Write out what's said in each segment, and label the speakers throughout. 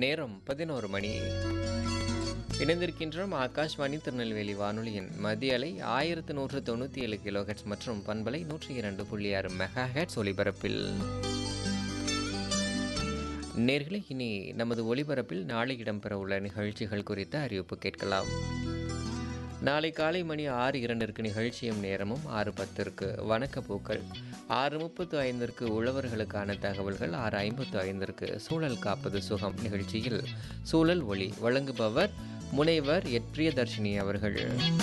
Speaker 1: நேரம் பதினோரு மணி இணைந்திருக்கின்றோம் ஆகாஷ்வாணி திருநெல்வேலி வானொலியின் மத்திய அலை ஆயிரத்து நூற்று தொண்ணூற்றி ஏழு கிலோஹெட்ஸ் மற்றும் பண்பலை நூற்றி இரண்டு புள்ளி ஆறு மெகா ஹெட்ஸ் ஒலிபரப்பில் நேர்களை இனி நமது ஒலிபரப்பில் நாளை இடம்பெறவுள்ள நிகழ்ச்சிகள் குறித்த அறிவிப்பு கேட்கலாம் நாளை காலை மணி ஆறு இரண்டிற்கு நிகழ்ச்சியும் நேரமும் ஆறு பத்திற்கு வணக்க பூக்கள் ஆறு முப்பத்து ஐந்திற்கு உழவர்களுக்கான தகவல்கள் ஆறு ஐம்பத்து ஐந்திற்கு சூழல் காப்பது சுகம் நிகழ்ச்சியில் சூழல் ஒளி வழங்குபவர் முனைவர் எட் பிரியதர்ஷினி அவர்கள்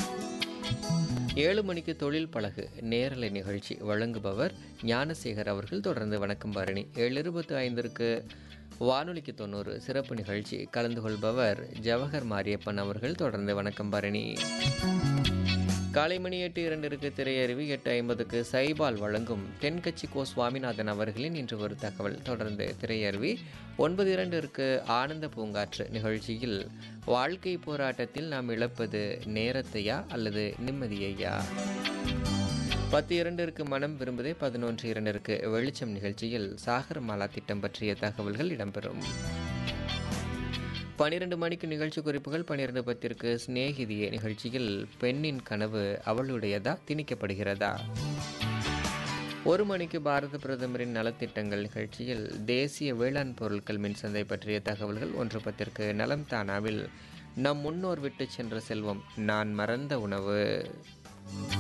Speaker 1: ஏழு மணிக்கு தொழில் பழகு நேரலை நிகழ்ச்சி வழங்குபவர் ஞானசேகர் அவர்கள் தொடர்ந்து வணக்கம் பரணி ஏழு இருபத்து ஐந்திற்கு வானொலிக்கு தொண்ணூறு சிறப்பு நிகழ்ச்சி கலந்து கொள்பவர் ஜவஹர் மாரியப்பன் அவர்கள் தொடர்ந்து வணக்கம் பரணி காலை மணி எட்டு இரண்டிற்கு திரையறிவி எட்டு ஐம்பதுக்கு சைபால் வழங்கும் தென்கட்சி கோ சுவாமிநாதன் அவர்களின் இன்று ஒரு தகவல் தொடர்ந்து திரையறிவி ஒன்பது இரண்டிற்கு ஆனந்த பூங்காற்று நிகழ்ச்சியில் வாழ்க்கை போராட்டத்தில் நாம் இழப்பது நேரத்தையா அல்லது நிம்மதியையா பத்து இரண்டிற்கு மனம் விரும்புதே பதினொன்று இரண்டிற்கு வெளிச்சம் நிகழ்ச்சியில் சாகர் மாலா திட்டம் பற்றிய தகவல்கள் இடம்பெறும் பனிரெண்டு மணிக்கு நிகழ்ச்சி குறிப்புகள் பன்னிரெண்டு பத்திற்கு சிநேகிதியே நிகழ்ச்சியில் பெண்ணின் கனவு அவளுடையதா திணிக்கப்படுகிறதா ஒரு மணிக்கு பாரத பிரதமரின் நலத்திட்டங்கள் நிகழ்ச்சியில் தேசிய வேளாண் பொருட்கள் மின்சந்தை பற்றிய தகவல்கள் ஒன்று பத்திற்கு நலம் தானாவில் நம் முன்னோர் விட்டு சென்ற செல்வம் நான் மறந்த உணவு